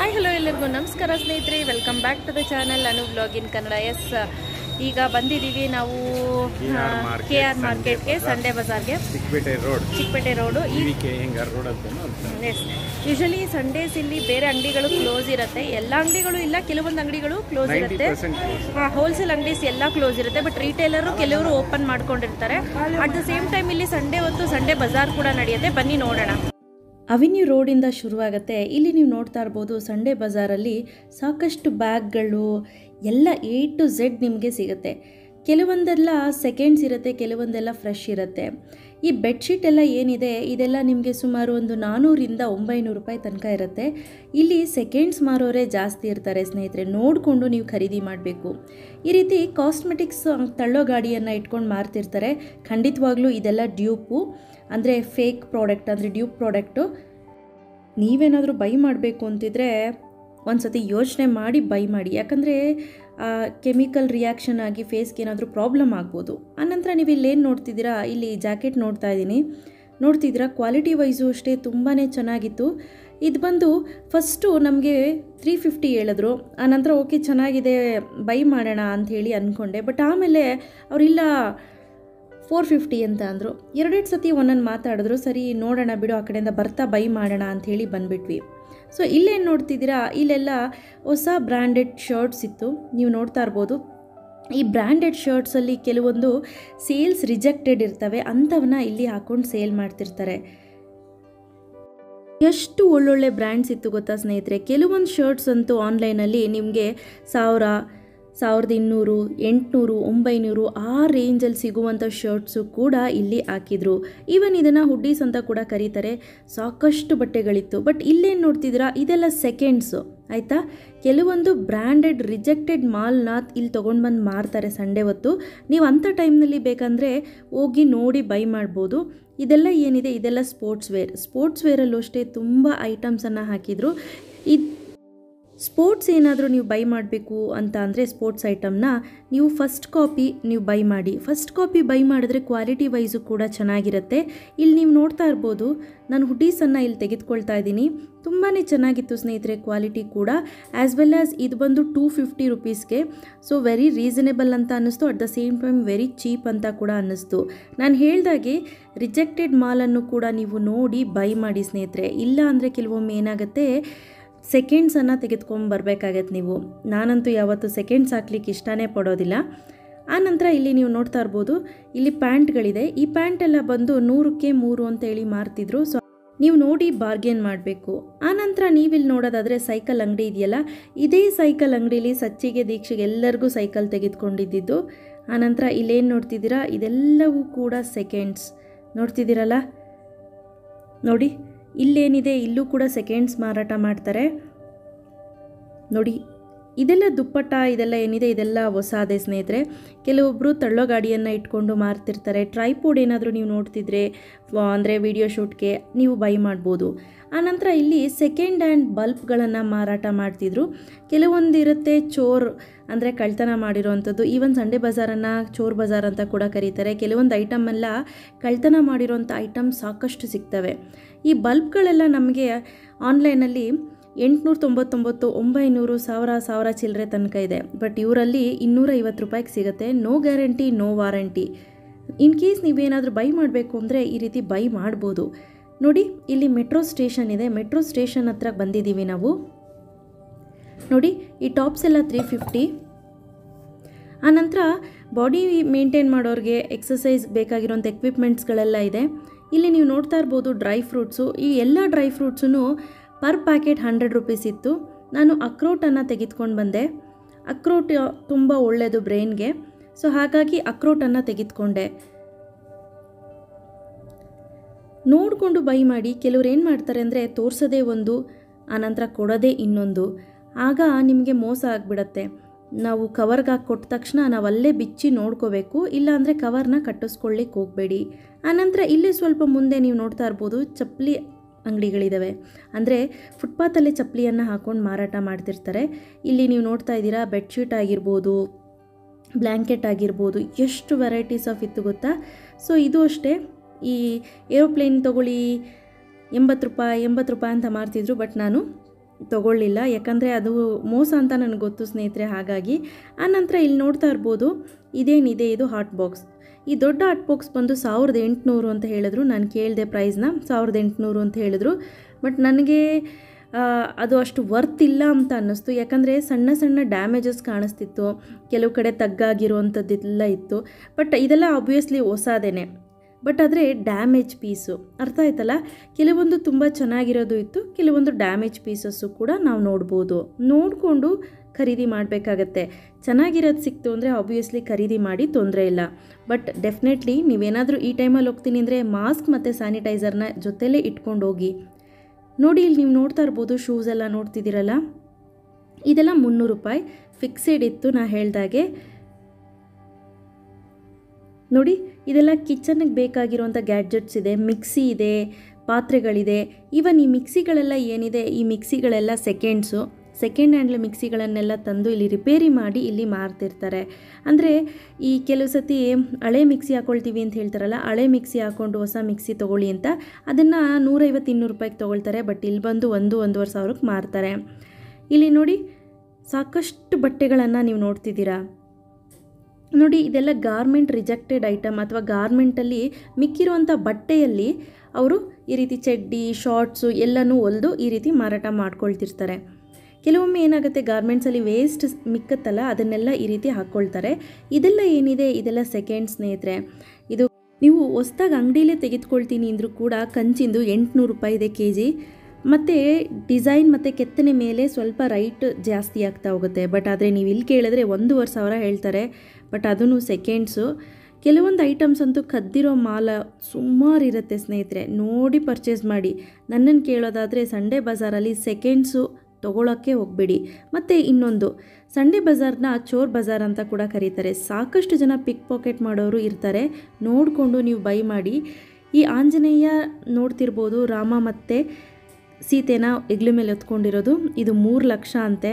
Hi hello ಎಲ್ಲರಿಗೂ ನಮಸ್ಕಾರ ಸ್ನೇಹಿತರೆ welcome back to the channel Anu blog in Kannada yes ಈಗ ಬಂದಿದ್ದೀವಿ ನಾವು KR market, K R Sunday ಮಾರ್ಕೆಟ್ಗೆ bazaar. ಸಂಡೇ ಬಜಾರ್ಗೆ ಚಿಕ್ಕಪೇಟೆ ರೋಡ್ ಚಿಕ್ಕಪೇಟೆ ರೋಡು ಈ ವಿ ಕೆ ಹೆಂಗಾರ್ ರೋಡ್ ಅಂತ ಎಸ್ ಯೂಶಲಿ ಸಂಡೇಸ್ ಇಲ್ಲಿ ಬೇರೆ ಅಂಗಡಿಗಳು ಕ್ಲೋಸ್ ಇರುತ್ತೆ ಎಲ್ಲ ಅಂಗಡಿಗಳು ಇಲ್ಲ ಕೆಲವೊಂದು ಅಂಗಡಿಗಳು ಕ್ಲೋಸ್ ನೈಂಟಿ ಇರುತ್ತೆ ಪರ್ಸೆಂಟ್ ಹೋಲ್ಸೇಲ್ ಅಂಗಡೀಸ್ ಎಲ್ಲ ಕ್ಲೋಸ್ ಇರುತ್ತೆ ಬಟ್ ರಿಟೇಲರು ಕೆಲವರು ಓಪನ್ ಮಾಡ್ಕೊಂಡಿರ್ತಾರೆ ಅಟ್ ದ ಸೇಮ್ ಟೈಮ್ ಇಲ್ಲಿ ಸಂಡೇ ಹೊತ್ತು ಸಂಡೇ ಬಜಾರ್ ಕೂಡ ನಡೆಯುತ್ತೆ ಬನ್ನಿ ನೋಡೋಣ ಅವೆನ್ಯೂ ರೋಡಿಂದ ಶುರುವಾಗುತ್ತೆ ಇಲ್ಲಿ ನೀವು ನೋಡ್ತಾ ಇರ್ಬೋದು ಸಂಡೇ ಬಜಾರಲ್ಲಿ ಸಾಕಷ್ಟು ಬ್ಯಾಗ್ಗಳು ಎಲ್ಲ ಎ ಟು ಝೆಡ್ ನಿಮಗೆ ಸಿಗುತ್ತೆ ಕೆಲವೊಂದೆಲ್ಲ ಸೆಕೆಂಡ್ಸ್ ಇರುತ್ತೆ ಕೆಲವೊಂದೆಲ್ಲ ಫ್ರೆಶ್ ಇರುತ್ತೆ ಈ ಬೆಡ್ಶೀಟ್ ಎಲ್ಲ ಏನಿದೆ ಇದೆಲ್ಲ ನಿಮಗೆ ಸುಮಾರು ಒಂದು ನಾನ್ನೂರಿಂದ ಒಂಬೈನೂರು ರೂಪಾಯಿ ತನಕ ಇರುತ್ತೆ ಇಲ್ಲಿ ಸೆಕೆಂಡ್ಸ್ ಮಾರೋರೇ ಜಾಸ್ತಿ ಇರ್ತಾರೆ ಸ್ನೇಹಿತರೆ ನೋಡಿಕೊಂಡು ನೀವು ಖರೀದಿ ಮಾಡಬೇಕು ಈ ರೀತಿ ಕಾಸ್ಮೆಟಿಕ್ಸ್ ತಳ್ಳೋ ಗಾಡಿಯನ್ನು ಇಟ್ಕೊಂಡು ಮಾರ್ತಿರ್ತಾರೆ ಖಂಡಿತವಾಗ್ಲೂ ಇದೆಲ್ಲ ಡ್ಯೂಪು ಅಂದರೆ ಫೇಕ್ ಪ್ರಾಡಕ್ಟ್ ಅಂದರೆ ಡ್ಯೂಪ್ ಪ್ರಾಡಕ್ಟು ನೀವೇನಾದರೂ ಬೈ ಮಾಡಬೇಕು ಅಂತಿದ್ರೆ ಒಂದು ಸತಿ ಯೋಚನೆ ಮಾಡಿ ಬೈ ಮಾಡಿ ಯಾಕಂದರೆ ಕೆಮಿಕಲ್ ರಿಯಾಕ್ಷನ್ ಆಗಿ ಫೇಸ್ಗೆ ಏನಾದರೂ ಪ್ರಾಬ್ಲಮ್ ಆಗ್ಬೋದು ಆನಂತರ ನೀವು ಇಲ್ಲೇನು ನೋಡ್ತಿದ್ದೀರಾ ಇಲ್ಲಿ ಜಾಕೆಟ್ ನೋಡ್ತಾ ಇದ್ದೀನಿ ನೋಡ್ತಿದ್ದೀರಾ ಕ್ವಾಲಿಟಿ ವೈಸು ಅಷ್ಟೇ ತುಂಬಾ ಚೆನ್ನಾಗಿತ್ತು ಇದು ಬಂದು ಫಸ್ಟು ನಮಗೆ ತ್ರೀ ಫಿಫ್ಟಿ ಹೇಳಿದ್ರು ಆನಂತರ ಓಕೆ ಚೆನ್ನಾಗಿದೆ ಬೈ ಮಾಡೋಣ ಅಂಥೇಳಿ ಅಂದ್ಕೊಂಡೆ ಬಟ್ ಆಮೇಲೆ ಅವರಿಲ್ಲ ಫೋರ್ ಫಿಫ್ಟಿ ಅಂತ ಅಂದರು ಎರಡೆರಡು ಸತಿ ಒಂದೊಂದು ಮಾತಾಡಿದ್ರು ಸರಿ ನೋಡೋಣ ಬಿಡು ಆ ಕಡೆಯಿಂದ ಬರ್ತಾ ಬೈ ಮಾಡೋಣ ಅಂಥೇಳಿ ಬಂದ್ಬಿಟ್ವಿ ಸೊ ಇಲ್ಲೇನು ನೋಡ್ತಿದ್ದೀರಾ ಇಲ್ಲೆಲ್ಲ ಹೊಸ ಬ್ರ್ಯಾಂಡೆಡ್ ಶರ್ಟ್ಸ್ ಇತ್ತು ನೀವು ನೋಡ್ತಾ ಇರ್ಬೋದು ಈ ಬ್ರ್ಯಾಂಡೆಡ್ ಶರ್ಟ್ಸಲ್ಲಿ ಕೆಲವೊಂದು ಸೇಲ್ಸ್ ರಿಜೆಕ್ಟೆಡ್ ಇರ್ತವೆ ಅಂಥವನ್ನ ಇಲ್ಲಿ ಹಾಕೊಂಡು ಸೇಲ್ ಮಾಡ್ತಿರ್ತಾರೆ ಎಷ್ಟು ಒಳ್ಳೊಳ್ಳೆ ಬ್ರ್ಯಾಂಡ್ಸ್ ಇತ್ತು ಗೊತ್ತಾ ಸ್ನೇಹಿತರೆ ಕೆಲವೊಂದು ಶರ್ಟ್ಸ್ ಅಂತೂ ಆನ್ಲೈನಲ್ಲಿ ನಿಮಗೆ ಸಾವಿರ ಸಾವಿರದ ಇನ್ನೂರು ಎಂಟುನೂರು ಒಂಬೈನೂರು ಆ ರೇಂಜಲ್ಲಿ ಸಿಗುವಂಥ ಶರ್ಟ್ಸು ಕೂಡ ಇಲ್ಲಿ ಹಾಕಿದ್ರು ಈವನ್ ಇದನ್ನು ಹುಡ್ಡೀಸ್ ಅಂತ ಕೂಡ ಕರೀತಾರೆ ಸಾಕಷ್ಟು ಬಟ್ಟೆಗಳಿತ್ತು ಬಟ್ ಇಲ್ಲೇನು ನೋಡ್ತಿದ್ದೀರಾ ಇದೆಲ್ಲ ಸೆಕೆಂಡ್ಸು ಆಯಿತಾ ಕೆಲವೊಂದು ಬ್ರ್ಯಾಂಡೆಡ್ ರಿಜೆಕ್ಟೆಡ್ ಮಾಲ್ನ ಇಲ್ಲಿ ತೊಗೊಂಡು ಬಂದು ಮಾರ್ತಾರೆ ಸಂಡೇ ಹೊತ್ತು ನೀವು ಅಂಥ ಟೈಮ್ನಲ್ಲಿ ಬೇಕಂದರೆ ಹೋಗಿ ನೋಡಿ ಬೈ ಮಾಡ್ಬೋದು ಇದೆಲ್ಲ ಏನಿದೆ ಇದೆಲ್ಲ ಸ್ಪೋರ್ಟ್ಸ್ ವೇರ್ ಸ್ಪೋರ್ಟ್ಸ್ ವೇರಲ್ಲೂ ಅಷ್ಟೇ ತುಂಬ ಐಟಮ್ಸನ್ನು ಹಾಕಿದರು ಇದು ಸ್ಪೋರ್ಟ್ಸ್ ಏನಾದರೂ ನೀವು ಬೈ ಮಾಡಬೇಕು ಅಂತ ಅಂದರೆ ಸ್ಪೋರ್ಟ್ಸ್ ಐಟಮ್ನ ನೀವು ಫಸ್ಟ್ ಕಾಪಿ ನೀವು ಬೈ ಮಾಡಿ ಫಸ್ಟ್ ಕಾಪಿ ಬೈ ಮಾಡಿದ್ರೆ ಕ್ವಾಲಿಟಿ ವೈಸು ಕೂಡ ಚೆನ್ನಾಗಿರುತ್ತೆ ಇಲ್ಲಿ ನೀವು ನೋಡ್ತಾ ಇರ್ಬೋದು ನಾನು ಹುಡೀಸನ್ನು ಇಲ್ಲಿ ತೆಗೆದುಕೊಳ್ತಾ ಇದ್ದೀನಿ ತುಂಬಾ ಚೆನ್ನಾಗಿತ್ತು ಸ್ನೇಹಿತರೆ ಕ್ವಾಲಿಟಿ ಕೂಡ ಆ್ಯಸ್ ವೆಲ್ ಆಸ್ ಇದು ಬಂದು ಟೂ ಫಿಫ್ಟಿ ರುಪೀಸ್ಗೆ ಸೊ ವೆರಿ ರೀಸನೇಬಲ್ ಅಂತ ಅನ್ನಿಸ್ತು at the same time very cheap ಅಂತ ಕೂಡ ಅನ್ನಿಸ್ತು ನಾನು ಹೇಳ್ದಾಗೆ ರಿಜೆಕ್ಟೆಡ್ ಮಾಲನ್ನು ಕೂಡ ನೀವು ನೋಡಿ ಬೈ ಮಾಡಿ ಸ್ನೇಹಿತರೆ ಇಲ್ಲ ಅಂದರೆ ಕೆಲವೊಮ್ಮೆ ಏನಾಗುತ್ತೆ ಸೆಕೆಂಡ್ಸನ್ನು ತೆಗೆದುಕೊಂಡು ಬರಬೇಕಾಗತ್ತೆ ನೀವು ನಾನಂತೂ ಯಾವತ್ತೂ ಸೆಕೆಂಡ್ಸ್ ಹಾಕ್ಲಿಕ್ಕೆ ಇಷ್ಟನೇ ಪಡೋದಿಲ್ಲ ಆನಂತರ ಇಲ್ಲಿ ನೀವು ನೋಡ್ತಾ ಇರ್ಬೋದು ಇಲ್ಲಿ ಪ್ಯಾಂಟ್ಗಳಿದೆ ಈ ಪ್ಯಾಂಟ್ ಎಲ್ಲ ಬಂದು ನೂರಕ್ಕೆ ಮೂರು ಅಂತ ಹೇಳಿ ಮಾರ್ತಿದ್ರು ಸೊ ನೀವು ನೋಡಿ ಬಾರ್ಗೇನ್ ಮಾಡಬೇಕು ಆನಂತರ ನೀವಿಲ್ಲಿ ನೋಡೋದಾದರೆ ಸೈಕಲ್ ಅಂಗಡಿ ಇದೆಯಲ್ಲ ಇದೇ ಸೈಕಲ್ ಅಂಗಡೀಲಿ ಸಚ್ಚಿಗೆ ದೀಕ್ಷೆಗೆ ಎಲ್ಲರಿಗೂ ಸೈಕಲ್ ತೆಗೆದುಕೊಂಡಿದ್ದಿದ್ದು ಆನಂತರ ಇಲ್ಲೇನು ನೋಡ್ತಿದ್ದೀರಾ ಇದೆಲ್ಲವೂ ಕೂಡ ಸೆಕೆಂಡ್ಸ್ ನೋಡ್ತಿದ್ದೀರಲ್ಲ ನೋಡಿ ಇಲ್ಲೇನಿದೆ ಇಲ್ಲೂ ಕೂಡ ಸೆಕೆಂಡ್ಸ್ ಮಾರಾಟ ಮಾಡ್ತಾರೆ ನೋಡಿ ಇದೆಲ್ಲ ದುಪ್ಪಟ್ಟ ಇದೆಲ್ಲ ಏನಿದೆ ಇದೆಲ್ಲ ಹೊಸಾದೆ ಸ್ನೇಹಿತರೆ ಕೆಲವೊಬ್ಬರು ತಳ್ಳೋ ಗಾಡಿಯನ್ನು ಇಟ್ಕೊಂಡು ಮಾರ್ತಿರ್ತಾರೆ ಟ್ರೈಪೋಡ್ ಏನಾದರೂ ನೀವು ನೋಡ್ತಿದ್ರೆ ಅಂದರೆ ವಿಡಿಯೋ ಶೂಟ್ಗೆ ನೀವು ಬೈ ಮಾಡ್ಬೋದು ಆನಂತರ ಇಲ್ಲಿ ಸೆಕೆಂಡ್ ಹ್ಯಾಂಡ್ ಬಲ್ಬ್ಗಳನ್ನು ಮಾರಾಟ ಮಾಡ್ತಿದ್ರು ಕೆಲವೊಂದು ಇರುತ್ತೆ ಚೋರ್ ಅಂದರೆ ಕಳ್ತನ ಮಾಡಿರೋವಂಥದ್ದು ಈವನ್ ಸಂಡೇ ಬಜಾರನ್ನು ಚೋರ್ ಬಜಾರ್ ಅಂತ ಕೂಡ ಕರೀತಾರೆ ಕೆಲವೊಂದು ಐಟಮ್ ಎಲ್ಲ ಕಳ್ತನ ಮಾಡಿರೋಂಥ ಐಟಮ್ ಸಾಕಷ್ಟು ಸಿಗ್ತವೆ ಈ ಬಲ್ಬ್ಗಳೆಲ್ಲ ನಮಗೆ ಆನ್ಲೈನಲ್ಲಿ ಎಂಟುನೂರ ತೊಂಬತ್ತೊಂಬತ್ತು ಒಂಬೈನೂರು ಸಾವಿರ ಸಾವಿರ ಚಿಲ್ಲರೆ ತನಕ ಇದೆ ಬಟ್ ಇವರಲ್ಲಿ ಇನ್ನೂರ ಐವತ್ತು ರೂಪಾಯಿಗೆ ಸಿಗುತ್ತೆ no guarantee no warranty in case ನೀವೇನಾದರೂ ಬೈ ಮಾಡಬೇಕು ಅಂದರೆ ಈ ರೀತಿ ಬೈ ಮಾಡ್ಬೋದು ನೋಡಿ ಇಲ್ಲಿ ಮೆಟ್ರೋ ಸ್ಟೇಷನ್ ಇದೆ ಮೆಟ್ರೋ ಸ್ಟೇಷನ್ ಹತ್ರ ಬಂದಿದ್ದೀವಿ ನಾವು ನೋಡಿ ಈ ಟಾಪ್ಸ್ ಎಲ್ಲ ತ್ರೀ ಫಿಫ್ಟಿ ಆನಂತರ ಬಾಡಿ ಮೇಂಟೈನ್ ಮಾಡೋರಿಗೆ ಎಕ್ಸಸೈಸ್ ಬೇಕಾಗಿರೋಂಥ ಎಕ್ವಿಪ್ಮೆಂಟ್ಸ್ಗಳೆಲ್ಲ ಇದೆ ಇಲ್ಲಿ ನೀವು ನೋಡ್ತಾ ಇರ್ಬೋದು ಡ್ರೈ ಫ್ರೂಟ್ಸು ಈ ಎಲ್ಲ ಡ್ರೈ ಫ್ರೂಟ್ಸೂ ಪರ್ ಪ್ಯಾಕೆಟ್ ಹಂಡ್ರೆಡ್ ರುಪೀಸ್ ಇತ್ತು ನಾನು ಅಕ್ರೋಟನ್ನು ತೆಗೆದುಕೊಂಡು ಬಂದೆ ಅಕ್ರೋಟ್ ತುಂಬ ಒಳ್ಳೆಯದು ಬ್ರೈನ್ಗೆ ಸೊ ಹಾಗಾಗಿ ಅಕ್ರೋಟನ್ನು ತೆಗೆದುಕೊಂಡೆ ನೋಡಿಕೊಂಡು ಬೈ ಮಾಡಿ ಕೆಲವ್ರು ಏನು ಮಾಡ್ತಾರೆ ಅಂದರೆ ತೋರಿಸೋದೇ ಒಂದು ಆನಂತರ ಕೊಡೋದೇ ಇನ್ನೊಂದು ಆಗ ನಿಮಗೆ ಮೋಸ ಆಗಿಬಿಡತ್ತೆ ನಾವು ಕವರ್ಗೆ ಹಾಕಿ ಕೊಟ್ಟ ತಕ್ಷಣ ನಾವು ಅಲ್ಲೇ ಬಿಚ್ಚಿ ನೋಡ್ಕೋಬೇಕು ಇಲ್ಲಾಂದರೆ ಕವರ್ನ ಕಟ್ಟಿಸ್ಕೊಳ್ಳಿಕ್ಕೆ ಹೋಗಬೇಡಿ ಆನಂತರ ಇಲ್ಲೇ ಸ್ವಲ್ಪ ಮುಂದೆ ನೀವು ನೋಡ್ತಾ ಇರ್ಬೋದು ಚಪ್ಪಲಿ ಅಂಗಡಿಗಳಿದ್ದಾವೆ ಅಂದರೆ ಫುಟ್ಪಾತಲ್ಲೇ ಚಪ್ಪಲಿಯನ್ನು ಹಾಕ್ಕೊಂಡು ಮಾರಾಟ ಮಾಡ್ತಿರ್ತಾರೆ ಇಲ್ಲಿ ನೀವು ನೋಡ್ತಾ ಇದ್ದೀರಾ ಬೆಡ್ಶೀಟ್ ಆಗಿರ್ಬೋದು ಬ್ಲ್ಯಾಂಕೆಟ್ ಆಗಿರ್ಬೋದು ಎಷ್ಟು ವೆರೈಟೀಸ್ ಆಫ್ ಇತ್ತು ಗೊತ್ತಾ ಸೊ ಇದು ಅಷ್ಟೇ ಈ ಏರೋಪ್ಲೇನ್ ತೊಗೊಳ್ಳಿ ಎಂಬತ್ತು ರೂಪಾಯಿ ಎಂಬತ್ತು ರೂಪಾಯಿ ಅಂತ ಮಾರ್ತಿದ್ರು ಬಟ್ ನಾನು ತಗೊಳ್ಳಿಲ್ಲ ಯಾಕಂದರೆ ಅದು ಮೋಸ ಅಂತ ನನಗೆ ಗೊತ್ತು ಸ್ನೇಹಿತರೆ ಹಾಗಾಗಿ ಆನಂತರ ಇಲ್ಲಿ ನೋಡ್ತಾ ಇರ್ಬೋದು ಇದೇನಿದೆ ಇದು ಹಾಟ್ ಬಾಕ್ಸ್ ಈ ದೊಡ್ಡ ಹಾಟ್ ಬಾಕ್ಸ್ ಬಂದು ಸಾವಿರದ ಎಂಟುನೂರು ಅಂತ ಹೇಳಿದ್ರು ನಾನು ಕೇಳಿದೆ ಪ್ರೈಸ್ನ ಸಾವಿರದ ಎಂಟುನೂರು ಅಂತ ಹೇಳಿದ್ರು ಬಟ್ ನನಗೆ ಆ, ಅದು ಅಷ್ಟು ವರ್ತ್ ಇಲ್ಲ ಅಂತ ಅನ್ನಿಸ್ತು ಯಾಕಂದರೆ ಸಣ್ಣ ಸಣ್ಣ ಡ್ಯಾಮೇಜಸ್ ಕಾಣಿಸ್ತಿತ್ತು ಕೆಲವು ಕಡೆ ತಗ್ಗಾಗಿರುವಂಥದ್ದೆಲ್ಲ ಇತ್ತು ಬಟ್ ಇದೆಲ್ಲ ಆಬ್ವಿಯಸ್ಲಿ ಹೊಸದೇನೆ ಬಟ್ ಆದರೆ ಡ್ಯಾಮೇಜ್ ಪೀಸು ಅರ್ಥ ಆಯ್ತಲ್ಲ ಕೆಲವೊಂದು ತುಂಬ ಚೆನ್ನಾಗಿರೋದು ಇತ್ತು ಕೆಲವೊಂದು ಡ್ಯಾಮೇಜ್ ಪೀಸಸ್ಸು ಕೂಡ ನಾವು ನೋಡ್ಬೋದು ನೋಡಿಕೊಂಡು ಖರೀದಿ ಮಾಡಬೇಕಾಗತ್ತೆ ಚೆನ್ನಾಗಿರೋದು ಸಿಕ್ತು ಅಂದರೆ ಆಬ್ವಿಯಸ್ಲಿ ಖರೀದಿ ಮಾಡಿ ತೊಂದರೆ ಇಲ್ಲ ಬಟ್ ಡೆಫಿನೆಟ್ಲಿ ನೀವೇನಾದರೂ ಈ ಟೈಮಲ್ಲಿ ಹೋಗ್ತೀನಿ ಅಂದರೆ ಮಾಸ್ಕ್ ಮತ್ತು ಸ್ಯಾನಿಟೈಸರ್ನ ಜೊತೆಲೇ ಇಟ್ಕೊಂಡು ಹೋಗಿ ನೋಡಿ ಇಲ್ಲಿ ನೀವು ನೋಡ್ತಾ ಇರ್ಬೋದು ಶೂಸ್ ಎಲ್ಲ ನೋಡ್ತಿದ್ದೀರಲ್ಲ ಇದೆಲ್ಲ ಮುನ್ನೂರು ರೂಪಾಯಿ ಫಿಕ್ಸೆಡ್ ಇತ್ತು ನಾ ಹೇಳ್ದಾಗೆ ನೋಡಿ ಇದೆಲ್ಲ ಕಿಚನ್ಗೆ ಬೇಕಾಗಿರುವಂಥ ಗ್ಯಾಡ್ಜೆಟ್ಸ್ ಇದೆ ಮಿಕ್ಸಿ ಇದೆ ಪಾತ್ರೆಗಳಿದೆ ಈವನ್ ಈ ಮಿಕ್ಸಿಗಳೆಲ್ಲ ಏನಿದೆ ಈ ಮಿಕ್ಸಿಗಳೆಲ್ಲ ಸೆಕೆಂಡ್ಸು ಸೆಕೆಂಡ್ ಹ್ಯಾಂಡ್ಲ್ ಮಿಕ್ಸಿಗಳನ್ನೆಲ್ಲ ತಂದು ಇಲ್ಲಿ ರಿಪೇರಿ ಮಾಡಿ ಇಲ್ಲಿ ಮಾರ್ತಿರ್ತಾರೆ ಅಂದರೆ ಈ ಕೆಲವು ಸತಿ ಹಳೆ ಮಿಕ್ಸಿ ಹಾಕೊಳ್ತೀವಿ ಅಂತ ಹೇಳ್ತಾರಲ್ಲ ಹಳೆ ಮಿಕ್ಸಿ ಹಾಕ್ಕೊಂಡು ಹೊಸ ಮಿಕ್ಸಿ ತೊಗೊಳ್ಳಿ ಅಂತ ಅದನ್ನು ನೂರೈವತ್ತು ಇನ್ನೂರು ರೂಪಾಯಿಗೆ ತೊಗೊಳ್ತಾರೆ ಬಟ್ ಇಲ್ಲಿ ಬಂದು ಒಂದು ಒಂದೂವರೆ ಸಾವಿರಕ್ಕೆ ಮಾರ್ತಾರೆ ಇಲ್ಲಿ ನೋಡಿ ಸಾಕಷ್ಟು ಬಟ್ಟೆಗಳನ್ನು ನೀವು ನೋಡ್ತಿದ್ದೀರಾ ನೋಡಿ ಇದೆಲ್ಲ ಗಾರ್ಮೆಂಟ್ ರಿಜೆಕ್ಟೆಡ್ ಐಟಮ್ ಅಥವಾ ಗಾರ್ಮೆಂಟಲ್ಲಿ ಮಿಕ್ಕಿರುವಂಥ ಬಟ್ಟೆಯಲ್ಲಿ ಅವರು ಈ ರೀತಿ ಚಡ್ಡಿ ಶಾರ್ಟ್ಸು ಎಲ್ಲನೂ ಹೊಲಿದು ಈ ರೀತಿ ಮಾರಾಟ ಮಾಡ್ಕೊಳ್ತಿರ್ತಾರೆ ಕೆಲವೊಮ್ಮೆ ಏನಾಗುತ್ತೆ ಗಾರ್ಮೆಂಟ್ಸಲ್ಲಿ ವೇಸ್ಟ್ ಮಿಕ್ಕತ್ತಲ್ಲ ಅದನ್ನೆಲ್ಲ ಈ ರೀತಿ ಹಾಕ್ಕೊಳ್ತಾರೆ ಇದೆಲ್ಲ ಏನಿದೆ ಇದೆಲ್ಲ ಸೆಕೆಂಡ್ ಸ್ನೇಹಿತರೆ ಇದು ನೀವು ಹೊಸ್ದಾಗಿ ಅಂಗಡಿಲೇ ತೆಗೆದುಕೊಳ್ತೀನಿ ಅಂದರೂ ಕೂಡ ಕಂಚಿಂದು ಎಂಟುನೂರು ರೂಪಾಯಿ ಇದೆ ಕೆ ಜಿ ಮತ್ತು ಡಿಸೈನ್ ಮತ್ತು ಕೆತ್ತನೆ ಮೇಲೆ ಸ್ವಲ್ಪ ರೈಟ್ ಜಾಸ್ತಿ ಆಗ್ತಾ ಹೋಗುತ್ತೆ ಬಟ್ ಆದರೆ ನೀವು ಇಲ್ಲಿ ಕೇಳಿದ್ರೆ ಒಂದೂವರೆ ಸಾವಿರ ಹೇಳ್ತಾರೆ ಬಟ್ ಅದೂ ಸೆಕೆಂಡ್ಸು ಕೆಲವೊಂದು ಐಟಮ್ಸ್ ಅಂತೂ ಕದ್ದಿರೋ ಮಾಲ ಸುಮಾರು ಇರುತ್ತೆ ಸ್ನೇಹಿತರೆ ನೋಡಿ ಪರ್ಚೇಸ್ ಮಾಡಿ ನನ್ನನ್ನು ಕೇಳೋದಾದರೆ ಸಂಡೇ ಬಜಾರಲ್ಲಿ ಸೆಕೆಂಡ್ಸು ತೊಗೊಳಕ್ಕೆ ಹೋಗಬೇಡಿ ಮತ್ತು ಇನ್ನೊಂದು ಸಂಡೇ ಬಜಾರ್ನ ಚೋರ್ ಬಜಾರ್ ಅಂತ ಕೂಡ ಕರೀತಾರೆ ಸಾಕಷ್ಟು ಜನ ಪಿಕ್ ಪಾಕೆಟ್ ಮಾಡೋರು ಇರ್ತಾರೆ ನೋಡಿಕೊಂಡು ನೀವು ಬೈ ಮಾಡಿ ಈ ಆಂಜನೇಯ ನೋಡ್ತಿರ್ಬೋದು ರಾಮ ಮತ್ತು ಸೀತೆನ ಹೆಗ್ಲ ಮೇಲೆ ಹೊತ್ಕೊಂಡಿರೋದು ಇದು ಮೂರು ಲಕ್ಷ ಅಂತೆ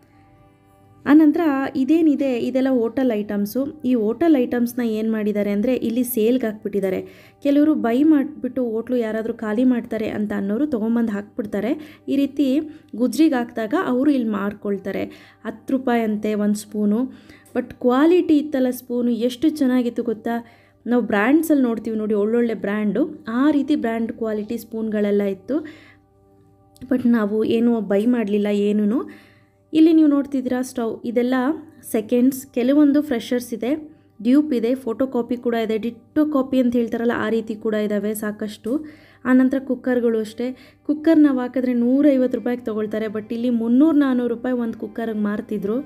ಆನಂತರ ಇದೇನಿದೆ ಇದೆಲ್ಲ ಹೋಟೆಲ್ ಐಟಮ್ಸು ಈ ಹೋಟೆಲ್ ಐಟಮ್ಸ್ನ ಏನು ಮಾಡಿದ್ದಾರೆ ಅಂದರೆ ಇಲ್ಲಿ ಸೇಲ್ಗೆ ಹಾಕ್ಬಿಟ್ಟಿದ್ದಾರೆ ಕೆಲವರು ಬೈ ಮಾಡಿಬಿಟ್ಟು ಹೋಟ್ಲು ಯಾರಾದರೂ ಖಾಲಿ ಮಾಡ್ತಾರೆ ಅಂತ ಅನ್ನೋರು ತೊಗೊಂಬಂದು ಹಾಕ್ಬಿಡ್ತಾರೆ ಈ ರೀತಿ ಗುಜ್ರಿಗೆ ಹಾಕಿದಾಗ ಅವರು ಇಲ್ಲಿ ಮಾರ್ಕೊಳ್ತಾರೆ ಹತ್ತು ರೂಪಾಯಿ ಅಂತೆ ಒಂದು ಸ್ಪೂನು ಬಟ್ ಕ್ವಾಲಿಟಿ ಇತ್ತಲ್ಲ ಸ್ಪೂನು ಎಷ್ಟು ಚೆನ್ನಾಗಿತ್ತು ಗೊತ್ತಾ ನಾವು ಬ್ರ್ಯಾಂಡ್ಸಲ್ಲಿ ನೋಡ್ತೀವಿ ನೋಡಿ ಒಳ್ಳೊಳ್ಳೆ ಬ್ರ್ಯಾಂಡು ಆ ರೀತಿ ಬ್ರ್ಯಾಂಡ್ ಕ್ವಾಲಿಟಿ ಸ್ಪೂನ್ಗಳೆಲ್ಲ ಇತ್ತು ಬಟ್ ನಾವು ಏನು ಬೈ ಮಾಡಲಿಲ್ಲ ಏನೂ ಇಲ್ಲಿ ನೀವು ನೋಡ್ತಿದ್ದೀರಾ ಸ್ಟವ್ ಇದೆಲ್ಲ ಸೆಕೆಂಡ್ಸ್ ಕೆಲವೊಂದು ಫ್ರೆಷರ್ಸ್ ಇದೆ ಡ್ಯೂಪ್ ಇದೆ ಫೋಟೋ ಕಾಪಿ ಕೂಡ ಇದೆ ಡಿಟ್ಟೋ ಕಾಪಿ ಅಂತ ಹೇಳ್ತಾರಲ್ಲ ಆ ರೀತಿ ಕೂಡ ಇದ್ದಾವೆ ಸಾಕಷ್ಟು ಆನಂತರ ಕುಕ್ಕರ್ಗಳು ಅಷ್ಟೇ ಕುಕ್ಕರ್ ನಾವು ಹಾಕಿದ್ರೆ ನೂರೈವತ್ತು ರೂಪಾಯಿಗೆ ತೊಗೊಳ್ತಾರೆ ಬಟ್ ಇಲ್ಲಿ ಮುನ್ನೂರು ನಾನ್ನೂರು ರೂಪಾಯಿ ಒಂದು ಕುಕ್ಕರ್ಗೆ ಮಾರ್ತಿದ್ರು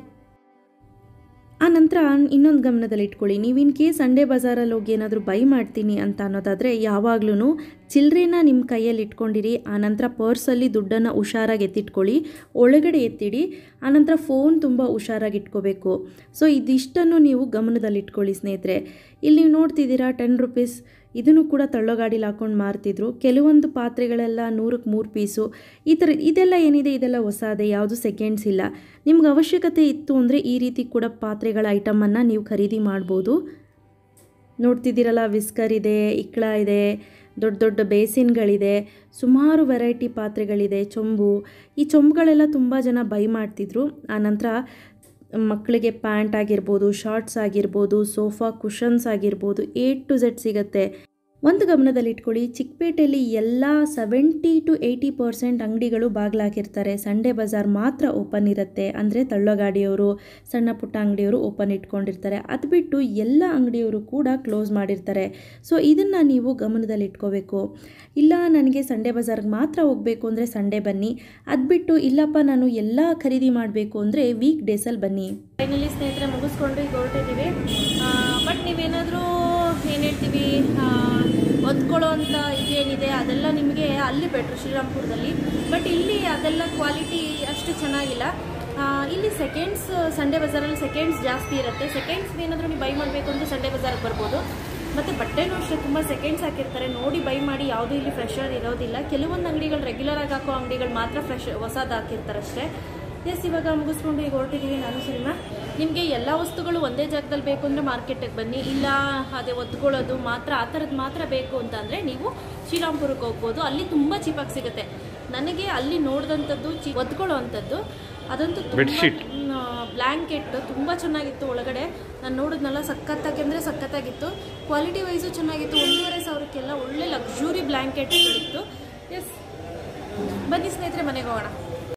ಆ ನಂತರ ಇನ್ನೊಂದು ಗಮನದಲ್ಲಿ ಇಟ್ಕೊಳ್ಳಿ ನೀವು ಇನ್ ಕೇಸ್ ಸಂಡೇ ಬಜಾರಲ್ಲಿ ಹೋಗಿ ಏನಾದರೂ ಬೈ ಮಾಡ್ತೀನಿ ಅಂತ ಅನ್ನೋದಾದರೆ ಯಾವಾಗ್ಲೂ ಚಿಲ್ಲರೆನ ನಿಮ್ಮ ಕೈಯಲ್ಲಿ ಇಟ್ಕೊಂಡಿರಿ ಆನಂತರ ಪರ್ಸಲ್ಲಿ ದುಡ್ಡನ್ನು ಹುಷಾರಾಗಿ ಎತ್ತಿಟ್ಕೊಳ್ಳಿ ಒಳಗಡೆ ಎತ್ತಿಡಿ ಆನಂತರ ಫೋನ್ ತುಂಬ ಹುಷಾರಾಗಿ ಇಟ್ಕೋಬೇಕು ಸೊ ಇದಿಷ್ಟನ್ನು ನೀವು ಗಮನದಲ್ಲಿ ಇಟ್ಕೊಳ್ಳಿ ಸ್ನೇಹಿತರೆ ಇಲ್ಲಿ ನೀವು ನೋಡ್ತಿದ್ದೀರಾ ಟೆನ್ ರುಪೀಸ್ ಇದನ್ನು ಕೂಡ ತಳ್ಳೋಗಾಡಿಲಿ ಹಾಕೊಂಡು ಮಾರ್ತಿದ್ರು ಕೆಲವೊಂದು ಪಾತ್ರೆಗಳೆಲ್ಲ ನೂರಕ್ಕೆ ಮೂರು ಪೀಸು ಈ ಥರ ಇದೆಲ್ಲ ಏನಿದೆ ಇದೆಲ್ಲ ಹೊಸದೇ ಯಾವುದು ಸೆಕೆಂಡ್ಸ್ ಇಲ್ಲ ನಿಮ್ಗೆ ಅವಶ್ಯಕತೆ ಇತ್ತು ಅಂದರೆ ಈ ರೀತಿ ಕೂಡ ಪಾತ್ರೆಗಳ ಐಟಮನ್ನು ನೀವು ಖರೀದಿ ಮಾಡ್ಬೋದು ನೋಡ್ತಿದ್ದೀರಲ್ಲ ವಿಸ್ಕರ್ ಇದೆ ಇಕ್ಳ ಇದೆ ದೊಡ್ಡ ದೊಡ್ಡ ಬೇಸಿನ್ಗಳಿದೆ ಸುಮಾರು ವೆರೈಟಿ ಪಾತ್ರೆಗಳಿದೆ ಚೊಂಬು ಈ ಚೊಂಬುಗಳೆಲ್ಲ ತುಂಬ ಜನ ಬೈ ಮಾಡ್ತಿದ್ರು ಆನಂತರ ಮಕ್ಕಳಿಗೆ ಪ್ಯಾಂಟ್ ಆಗಿರ್ಬೋದು ಶಾರ್ಟ್ಸ್ ಆಗಿರ್ಬೋದು ಸೋಫಾ ಕುಷನ್ಸ್ ಆಗಿರ್ಬೋದು ಎ ಟು ಝೆಡ್ ಸಿಗುತ್ತೆ ಒಂದು ಗಮನದಲ್ಲಿ ಇಟ್ಕೊಳ್ಳಿ ಚಿಕ್ಕಪೇಟೆಯಲ್ಲಿ ಎಲ್ಲ ಸೆವೆಂಟಿ ಟು ಏಯ್ಟಿ ಪರ್ಸೆಂಟ್ ಅಂಗಡಿಗಳು ಬಾಗಿಲಾಕಿರ್ತಾರೆ ಸಂಡೇ ಬಜಾರ್ ಮಾತ್ರ ಓಪನ್ ಇರುತ್ತೆ ಅಂದರೆ ತಳ್ಳೋಗಾಡಿಯವರು ಸಣ್ಣ ಪುಟ್ಟ ಅಂಗಡಿಯವರು ಓಪನ್ ಇಟ್ಕೊಂಡಿರ್ತಾರೆ ಅದು ಬಿಟ್ಟು ಎಲ್ಲ ಅಂಗಡಿಯವರು ಕೂಡ ಕ್ಲೋಸ್ ಮಾಡಿರ್ತಾರೆ ಸೊ ಇದನ್ನು ನೀವು ಗಮನದಲ್ಲಿ ಇಟ್ಕೋಬೇಕು ಇಲ್ಲ ನನಗೆ ಸಂಡೇ ಬಜಾರ್ಗೆ ಮಾತ್ರ ಹೋಗಬೇಕು ಅಂದರೆ ಸಂಡೇ ಬನ್ನಿ ಅದು ಬಿಟ್ಟು ಇಲ್ಲಪ್ಪ ನಾನು ಎಲ್ಲ ಖರೀದಿ ಮಾಡಬೇಕು ಅಂದರೆ ವೀಕ್ ಡೇಸಲ್ಲಿ ಬನ್ನಿ ಫೈನಲಿ ಸ್ನೇಹಿತರೆ ಮುಗಿಸ್ಕೊಂಡು ಈಗ ಹೊರಟಿದ್ದೀವಿ ಬಟ್ ನೀವೇನಾದರೂ ಏನು ಹೇಳ್ತೀವಿ ಒದ್ಕೊಳ್ಳೋ ಅಂಥ ಇದೇನಿದೆ ಅದೆಲ್ಲ ನಿಮಗೆ ಅಲ್ಲಿ ಬೆಟ್ರು ಶ್ರೀರಾಮ್ಪುರದಲ್ಲಿ ಬಟ್ ಇಲ್ಲಿ ಅದೆಲ್ಲ ಕ್ವಾಲಿಟಿ ಅಷ್ಟು ಚೆನ್ನಾಗಿಲ್ಲ ಆ, ಇಲ್ಲಿ ಸೆಕೆಂಡ್ಸ್ ಸಂಡೇ ಬಜಾರಲ್ಲಿ ಸೆಕೆಂಡ್ಸ್ ಜಾಸ್ತಿ ಇರುತ್ತೆ ಸೆಕೆಂಡ್ಸ್ ಏನಾದರೂ ನೀವು ಬೈ ಮಾಡಬೇಕು ಅಂದರೆ ಸಂಡೇ ಬಜಾರ್ಗೆ ಬರ್ಬೋದು ಮತ್ತು ಬಟ್ಟೆನೂ ಅಷ್ಟೇ ತುಂಬ ಸೆಕೆಂಡ್ಸ್ ಹಾಕಿರ್ತಾರೆ ನೋಡಿ ಬೈ ಮಾಡಿ ಯಾವುದೂ ಇಲ್ಲಿ ಫ್ರೆಶರ್ ಇರೋದಿಲ್ಲ ಕೆಲವೊಂದು ಅಂಗಡಿಗಳು ರೆಗ್ಯುಲರ್ ಆಗಿ ಹಾಕೋ ಅಂಗಡಿಗಳು ಮಾತ್ರ ಫ್ರೆಶ್ ಹೊಸದು ಹಾಕಿರ್ತಾರೆ ಅಷ್ಟೇ ಎಸ್ ಇವಾಗ ಮುಗಿಸ್ಕೊಂಡು ಈಗ ಹೊರಟಿದ್ದೀವಿ ನಾನು ಸಿನಿಮಾ ನಿಮಗೆ ಎಲ್ಲ ವಸ್ತುಗಳು ಒಂದೇ ಜಾಗದಲ್ಲಿ ಬೇಕು ಅಂದರೆ ಮಾರ್ಕೆಟಿಗೆ ಬನ್ನಿ ಇಲ್ಲ ಅದೇ ಒದ್ಕೊಳ್ಳೋದು ಮಾತ್ರ ಆ ಥರದ್ದು ಮಾತ್ರ ಬೇಕು ಅಂತ ಅಂದರೆ ನೀವು ಶ್ರೀರಾಮ್ಪುರಕ್ಕೆ ಹೋಗ್ಬೋದು ಅಲ್ಲಿ ತುಂಬ ಚೀಪಾಗಿ ಸಿಗುತ್ತೆ ನನಗೆ ಅಲ್ಲಿ ನೋಡಿದಂಥದ್ದು ಚಿ ಒದ್ಕೊಳ್ಳೋ ಅಂಥದ್ದು ಅದಂತೂ Bedsheet. ಬ್ಲ್ಯಾಂಕೆಟ್ ತುಂಬ ಚೆನ್ನಾಗಿತ್ತು ಒಳಗಡೆ ನಾನು ನೋಡಿದ್ನಲ್ಲ ಸಖತ್ತಾಗಿ ಅಂದರೆ ಸಖತ್ತಾಗಿತ್ತು ಕ್ವಾಲಿಟಿ ವೈಸು ಚೆನ್ನಾಗಿತ್ತು ಒಂದೂವರೆ ಸಾವಿರಕ್ಕೆಲ್ಲ ಒಳ್ಳೆ ಲಕ್ಸುರಿ ಬ್ಲ್ಯಾಂಕೆಟ್ಗಳಿತ್ತು ಎಸ್ ಬನ್ನಿ ಸ್ನೇಹಿತರೆ ಮನೆಗೆ ಹೋಗೋಣ